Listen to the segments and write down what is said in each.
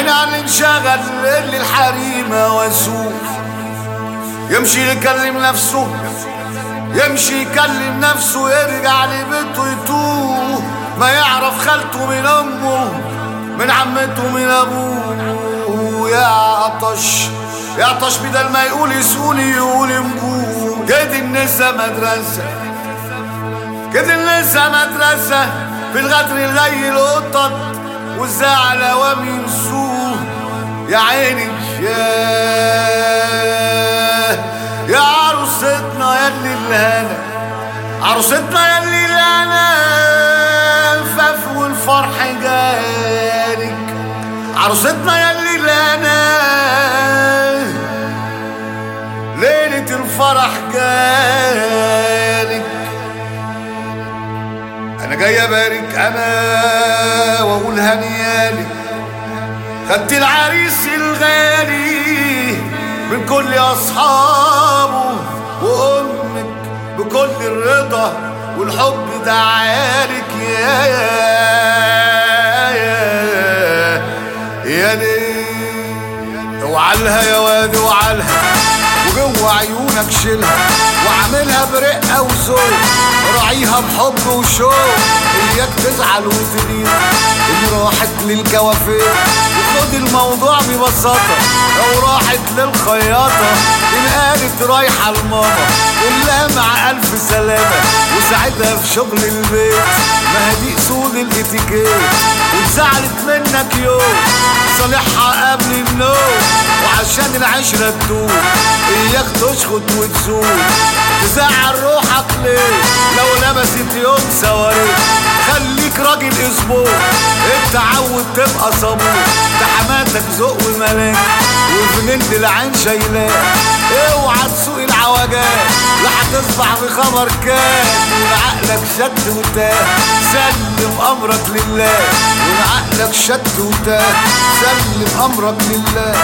عين على انشغل اللي الحريمة واسوق يمشي يكلم نفسه يمشي يكلم نفسه يرجع لبيته يتوه ما يعرف خالته من امه من عمته من ابوه يا عطش يا عطش بدل ما يقول يسوني يقول ينبوه كده النسا مدرسة كده النسا مدرسة في الغدر اللي القطط والزعل اوام ينسوه يا عيني يا يا عروستنا يا اللي الهنا عروستنا يا اللي الهنا الفاف والفرح جالك عروستنا يا اللي الهنا ليلة الفرح جالك انا جاي ابارك انا واقول هنيالك خدت العريس الغالي من كل اصحابه وامك بكل الرضا والحب دعالك يا يا يا يا ليه اوعالها يا واد اوعالها وجوه عيونك شيلها واعملها برقه وذوق راعيها بحب وشوق اياك تزعل وتغير ان راحت للكوافير وخد الموضوع ببساطة لو راحت للخياطة ان قالت رايحة لماما قولها مع ألف سلامة وساعتها في شغل البيت ما هدي اصول الاتيكيت واتزعلت منك يوم صالحها قبل النوم وعشان العشرة تدوم اياك تشخط وتزول تزعل روحك ليه لو لبست يوم سواريك خليك راجل اسبوع اتعود تبقى صبور ده حماتك ذوق وملاك وفننت العين شايلاك اوعى تسوق العوجات لا هتصبح بخبر كان وعقلك شد وتاه سلم امرك لله وعقلك شد وتاه سلم امرك لله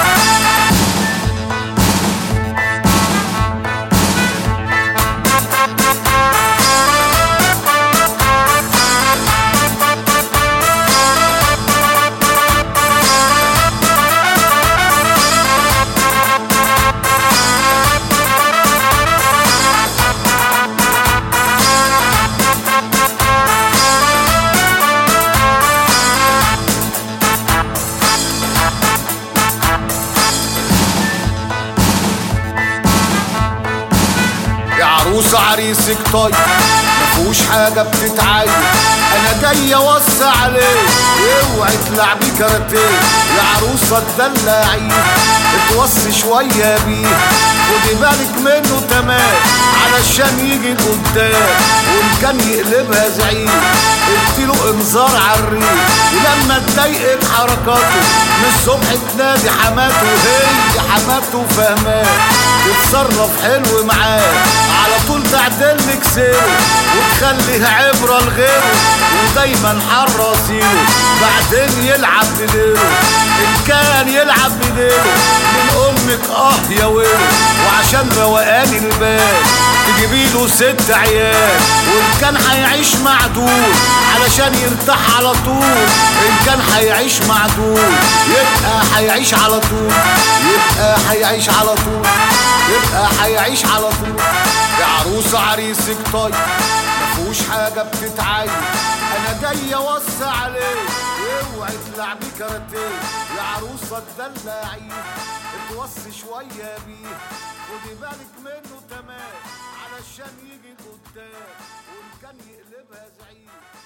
يا عروسة عريسك طيب مفهوش حاجة بتتعين أنا جاي أوسع عليك اوعي تلعبي كاراتيه يا عروسة تدلعيه اتوصي شوية بيه خدي بالك منه تمام علشان يجي لقدام وإن كان يقلبها زعيم اديله انذار عالريق ولما تضايقك حركاته من الصبح تنادي حماته وهي حماته فاهماه تتصرف حلو معاه على طول تعدلك سيره وتخليه عبرة لغيره ودايما حرصيله بعدين يلعب بديله إن كان يلعب بديله من أمك آه يا ويله وعشان روقان البال تجيبيله ست عيال وإن كان هيعيش معدول علشان يرتاح على طول إن كان هيعيش معدول يبقى هيعيش على طول يبقى هيعيش على طول يبقى هيعيش على طول يا عروسة عريسك طيب مفهوش حاجة بتتعين أنا جاي أوسع عليك اوعي تلعبي كاراتيه يا عروسة تدلعيه اتوصي شوية بيه خدي بالك منه تمام علشان يجي قدام وإن كان يقلبها زعيم